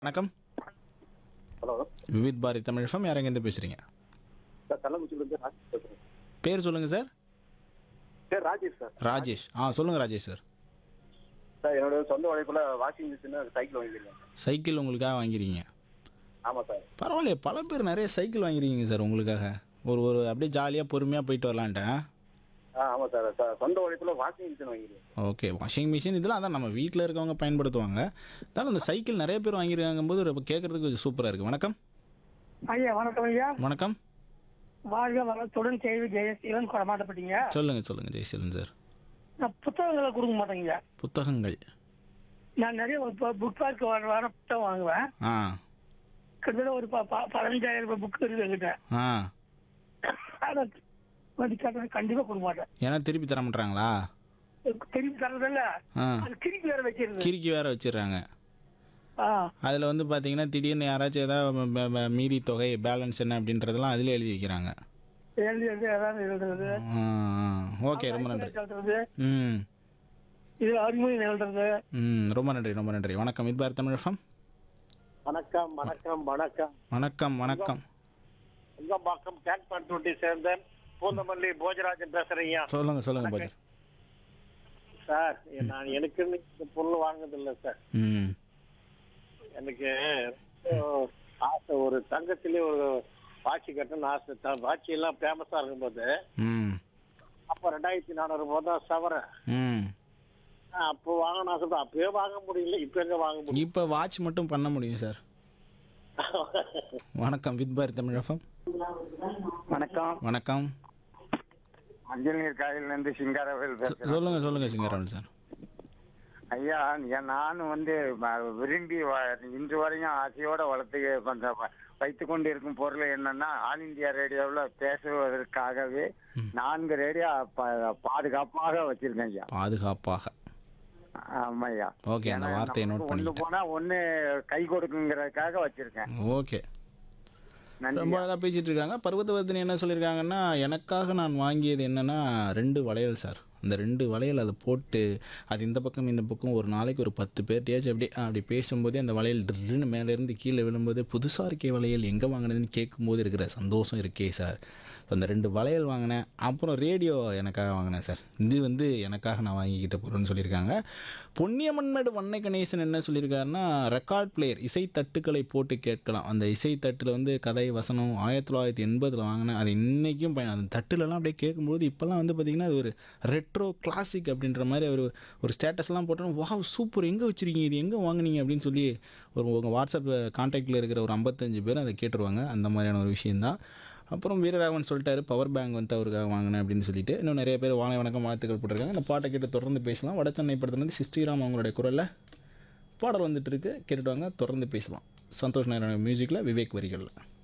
வணக்கம் hello Vividh Bharati Tamil FM யார் எங்கேருந்து பேசுகிறீங்க சார் கள்ளக்குறிச்சியிலேருந்து ராஜேஷ் பேசுகிறேன் பேர் சொல்லுங்கள் sir sir Rajesh sir Rajesh ஆ சொல்லுங்கள் ராஜேஷ் சார் சார் என்னோட சொந்த உழைப்பில் வாஷிங் மிஷின் சைக்கிள் வாங்கியிருக்கேன் சைக்கிள் உங்களுக்காக வாங்கிறீங்க ஆமாம் சார் பரவாயில்லையே பல பேர் நிறைய சைக்கிள் வாங்கிறீங்க சார் உங்களுக்காக ஒரு ஒரு அப்படியே ஜாலியாக பொறுமையாக போயிட்டு வரலான்ட்டேன் ஆ ஆமாம் சார் சார் சொந்த உழைப்பில் வாஷிங் மிஷின் வாங்கியிருக்கேன் ஓகே வாஷிங் மிஷின் இதெல்லாம் அதான் நம்ம வீட்டில் இருக்கவங்க பயன்படுத்துவாங்க அதனால் அந்த சைக்கிள் நிறைய பேர் வாங்கியிருக்காங்க போது ரொம்ப கேட்குறதுக்கு கொஞ்சம் சூப்பராக இருக்குது வணக்கம் ஐயா வணக்கம் ஐயா வணக்கம் வாழ்க வளத்துடன் கேள்வி ஜெயசீலன் கொடமாட்டப்பட்டீங்க சொல்லுங்கள் சொல்லுங்கள் ஜெய்சீலன் சார் நான் புத்தகங்களை கொடுக்க மாட்டேங்க புத்தகங்கள் நான் நிறைய புக் பார்க் வர வர புத்தகம் வாங்குவேன் ஆ கிட்டத்தட்ட ஒரு ப- ப- பதினஞ்சாயிரம் ரூபாய் புக் இருக்கு என்கிட்ட ஆ அதை வந்து கேட்டா கண்டிப்பா கொடுக்க மாட்டேன் ஏன்னா திருப்பி தர மாட்டாங்களா திருப்பி தரதில்ல ஆ அது திருப்பி வேற வச்சிருது கிறுக்கி வேற வச்சிடுறாங்க ஆ அதில் வந்து பார்த்தீங்கன்னா திடீர்னு யாராச்சும் ஏதாவது ம- ம- ம- மீதி தொகை பேலன்ஸ் என்ன அப்படின்றதெல்லாம் அதிலே எழுதி வைக்கிறாங்க எழுதி எழுதி ஏதாவது எழுதுறது ஓகே ரொம்ப நன்றி எழுதுறது ம் இது அறிமுகம் எழுதுறது ம் ரொம்ப நன்றி ரொம்ப நன்றி வணக்கம் இது பார் தமிழ் FM. வணக்கம் வணக்கம் வணக்கம் வணக்கம் வணக்கம் உங்கம்பாக்கம் டேங்க் பண்ருட்டி சேர்ந்தேன் பூந்தமல்லி போஜராஜன் பேசுறீங்க சொல்லுங்கள் சொல்லுங்கள் பாஜர் சார் நான் எனக்குன்னு இந்த பொருள் வாங்குறதில்ல சார் ம் எனக்கு ரொம்ப ஆசை ஒரு தங்கத்திலே ஒரு வாட்சி கட்டணும்னு ஆசை த- வாட்சி எல்லாம் ஃபேமஸாக இருக்கும்போது ம் அப்போ ரெண்டாயிரத்தி நானூறு ரூபாய் தான் சவரன் ம் அப்போ வாங்கணும் ஆசை தான் அப்பவே வாங்க முடியல இப்போ எங்க வாங்க முடியும் இப்போ வாட்ச் மட்டும் பண்ண முடியும் சார் வணக்கம் வித் பார் தமிழ் FM. வணக்கம் வணக்கம் மஞ்சள் நீர் காயிலிருந்து சிங்காரவேல் பேசுறேன் சொல்லுங்கள் சொல்லுங்கள் சிங்கராவல் சார் ஐயா என் நான் வந்து ம- விரும்பி வ- இன்று வரையும் ஆசையோட வளர்த்து பண்ற- வைத்துக் கொண்டு இருக்கும் பொருள் என்னன்னா ஆல் இந்தியா ரேடியோவில் பேசுவதற்காகவே நான்கு ரேடியோ ப- பாதுகாப்பாக வச்சிருக்கேன் ஐயா பாதுகாப்பாக ஆமா ஐயா ஓகே அந்த ஏன்னா வார்த்தையை நோட் நமக்கு ஒண்ணு பண்ணிக்கிட்டேன் போனா ஒண்ணு கை கொடுக்குங்கிறதுக்காக வச்சிருக்கேன் ஓகே நன்றி ரொம்ப அழகாக பேசிட்டு இருக்காங்க பர்வதவர்த்தினி என்ன சொல்லியிருக்காங்கன்னா எனக்காக நான் வாங்கியது என்னன்னா ரெண்டு வளையல் சார் அந்த ரெண்டு வளையல் அதை போட்டு அது இந்த பக்கம் இந்த பக்கம் ஒரு நாளைக்கு ஒரு பத்து பேர்ட்டையாச்சும் அப்படியே அப்படி பேசும்போதே அந்த வளையல் திடீர்னு மேலேருந்து கீழே விழும்போது புதுசாக இருக்கே வளையல் எங்கே வாங்கினதுன்னு கேட்கும்போது இருக்கிற சந்தோஷம் இருக்கே சார் ஸோ அந்த ரெண்டு வளையல் வாங்கினேன் அப்புறம் ரேடியோ எனக்காக வாங்கினேன் சார் இது வந்து எனக்காக நான் வாங்கிக்கிட்ட பொருள்னு சொல்லியிருக்காங்க பொன்னியமன்மேடு வண்ணை கணேசன் என்ன சொல்லியிருக்காருன்னா ரெக்கார்ட் பிளேயர் இசை தட்டுக்களை போட்டு கேட்கலாம் அந்த இசை தட்டில் வந்து கதை வசனம் ஆயிரத்தி தொள்ளாயிரத்தி எண்பதில் வாங்கினேன் அது இன்றைக்கும் பயன் அந்த தட்டுலலாம் அப்படியே கேட்கும்போது இப்போல்லாம் வந்து பார்த்திங்கன்னா அது ஒரு ரெட்ரோ கிளாசிக் அப்படின்ற மாதிரி ஒரு ஒரு ஸ்டேட்டஸ்லாம் போட்டோம் வாவ் சூப்பர் எங்கே வச்சுருக்கீங்க இது எங்கே வாங்குனீங்க அப்படின்னு சொல்லி ஒரு உங்கள் வாட்ஸ்அப் கான்டாக்டில் இருக்கிற ஒரு ஐம்பத்தஞ்சு பேர் அதை கேட்டுருவாங்க அந்த மாதிரியான ஒரு விஷயந்தான் அப்புறம் வீரராகவன் சொல்லிட்டாரு பவர் பேங்க் வந்து அவருக்காக வாங்கினேன் அப்படின்னு சொல்லிட்டு இன்னும் நிறைய பேர் வாழை வணக்கம் வாழ்த்துக்கள் போட்டிருக்காங்க இந்த பாட்டை கேட்டு தொடர்ந்து பேசலாம் வட சென்னை படத்துலேருந்து சிஸ்டிராம் அவங்களுடைய குரலில் பாடல் வந்துட்டு இருக்கு கேட்டுட்டு வாங்க தொடர்ந்து பேசலாம் சந்தோஷ் நாராயண மியூசிக்கில் விவேக் வரிகளில்